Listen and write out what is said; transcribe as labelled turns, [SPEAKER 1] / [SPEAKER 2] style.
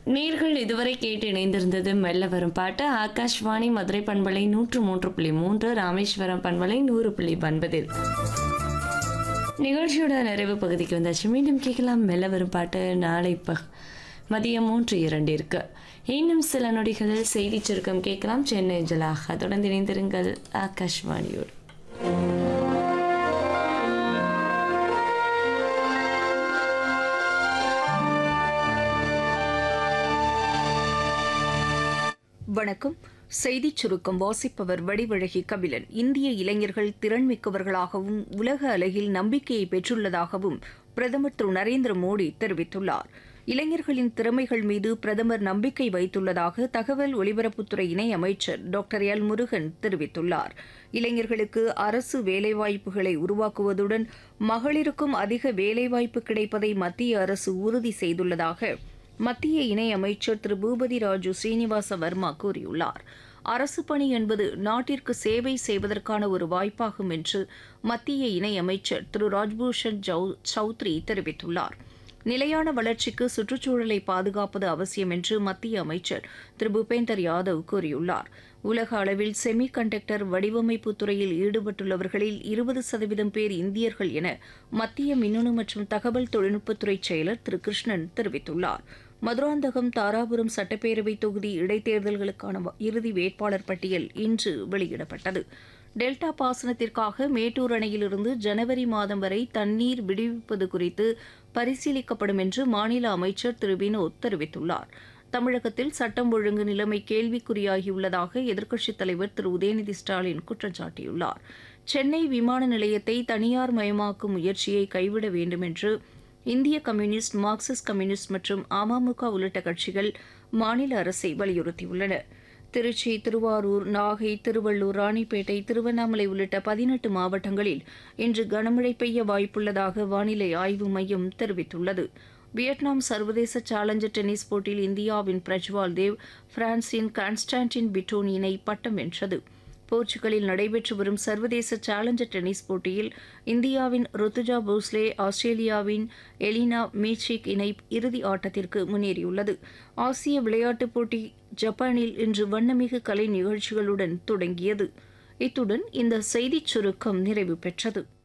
[SPEAKER 1] நீர்கள் இதுவரை கேட்டு இணைந்திருந்தது மெல்ல வரும் பாட்டு ஆகாஷ்வாணி மதுரை பண்பலை நூற்று மூன்று புள்ளி மூன்று ராமேஸ்வரம் பண்பலை நூறு புள்ளி ஒன்பதில் நிகழ்ச்சியோட நிறைவு பகுதிக்கு வந்தாச்சு மீண்டும் கேட்கலாம் மெல்ல வரும் பாட்டு நாளை ப மதியம் மூன்று இரண்டிற்கு இன்னும் சில நொடிகளில் செய்தி சுருக்கம் கேட்கலாம் சென்னை ஜலாக தொடர்ந்து இணைந்திருங்கள் ஆகாஷ்வாணியோடு
[SPEAKER 2] வணக்கம் செய்திச் சுருக்கம் வாசிப்பவர் வடிவழகி கபிலன் இந்திய இளைஞர்கள் திறன்மிக்கவர்களாகவும் உலக அளவில் நம்பிக்கையை பெற்றுள்ளதாகவும் பிரதமர் திரு நரேந்திர மோடி தெரிவித்துள்ளார் இளைஞர்களின் திறமைகள் மீது பிரதமர் நம்பிக்கை வைத்துள்ளதாக தகவல் ஒலிபரப்புத்துறை இணை அமைச்சர் டாக்டர் எல் முருகன் தெரிவித்துள்ளார் இளைஞர்களுக்கு அரசு வேலைவாய்ப்புகளை உருவாக்குவதுடன் மகளிருக்கும் அதிக வேலைவாய்ப்பு கிடைப்பதை மத்திய அரசு உறுதி செய்துள்ளதாக மத்திய இணை அமைச்சர் திரு பூபதி ராஜு ஸ்ரீனிவாச வர்மா கூறியுள்ளார் அரசு பணி என்பது நாட்டிற்கு சேவை செய்வதற்கான ஒரு வாய்ப்பாகும் என்று மத்திய இணை அமைச்சர் திரு ராஜ்பூஷன் ஜவு- சௌத்ரி தெரிவித்துள்ளார் நிலையான வளர்ச்சிக்கு சுற்றுச்சூழலை பாதுகாப்பது அவசியம் என்று மத்திய அமைச்சர் திரு பூபேந்தர் யாதவ் கூறியுள்ளார் உலக அளவில் செமி கண்டக்டர் வடிவமைப்பு துறையில் ஈடுபட்டுள்ளவர்களில் இருபது சதவீதம் பேர் இந்தியர்கள் என மத்திய மின்னணு மற்றும் தகவல் தொழில்நுட்பத்துறை செயலர் திரு கிருஷ்ணன் தெரிவித்துள்ளார் மதுராந்தகம் தாராபுரம் சட்டப்பேரவை தொகுதி இடைத்தேர்தல்களுக்கான வ- இறுதி வேட்பாளர் பட்டியல் இன்று வெளியிடப்பட்டது டெல்டா பாசனத்திற்காக மேட்டூர் அணையிலிருந்து ஜனவரி மாதம் வரை தண்ணீர் விடுவிப்பது குறித்து பரிசீலிக்கப்படும் என்று மாநில அமைச்சர் திரு வினோத் தெரிவித்துள்ளார் தமிழகத்தில் சட்டம் ஒழுங்கு நிலைமை கேள்விக்குறியாகியுள்ளதாக எதிர்க்கட்சித் தலைவர் திரு உதயநிதி ஸ்டாலின் குற்றம் சாட்டியுள்ளார் சென்னை விமான நிலையத்தை தனியார் மயமாக்கும் முயற்சியை கைவிட வேண்டும் என்று இந்திய கம்யூனிஸ்ட் மார்க்சிஸ்ட் கம்யூனிஸ்ட் மற்றும் அமமுக உள்ளிட்ட கட்சிகள் மாநில அரசை வலியுறுத்தியுள்ளன திருச்சி திருவாரூர் நாகை திருவள்ளூர் ராணிப்பேட்டை திருவண்ணாமலை உள்ளிட்ட பதினெட்டு மாவட்டங்களில் இன்று கனமழை பெய்ய வாய்ப்புள்ளதாக வானிலை ஆய்வு மையம் தெரிவித்துள்ளது வியட்நாம் சர்வதேச சேலஞ்சர் டென்னிஸ் போட்டியில் இந்தியாவின் பிரஜ்வால் தேவ் பிரான்சின் கான்ஸ்டான்டின் பிட்டோன் இணை பட்டம் வென்றது போர்ச்சுகலில் நடைபெற்று வரும் சர்வதேச சேலஞ்சர் டென்னிஸ் போட்டியில் இந்தியாவின் ருத்துஜா போஸ்லே ஆஸ்திரேலியாவின் எலினா மீச்சிக் இணை இறுதி ஆட்டத்திற்கு முன்னேறியுள்ளது ஆசிய விளையாட்டுப் போட்டி ஜப்பானில் இன்று வண்ணமிகு கலை நிகழ்ச்சிகளுடன் தொடங்கியது இத்துடன் இந்த செய்திச் சுருக்கம் நிறைவு பெற்றது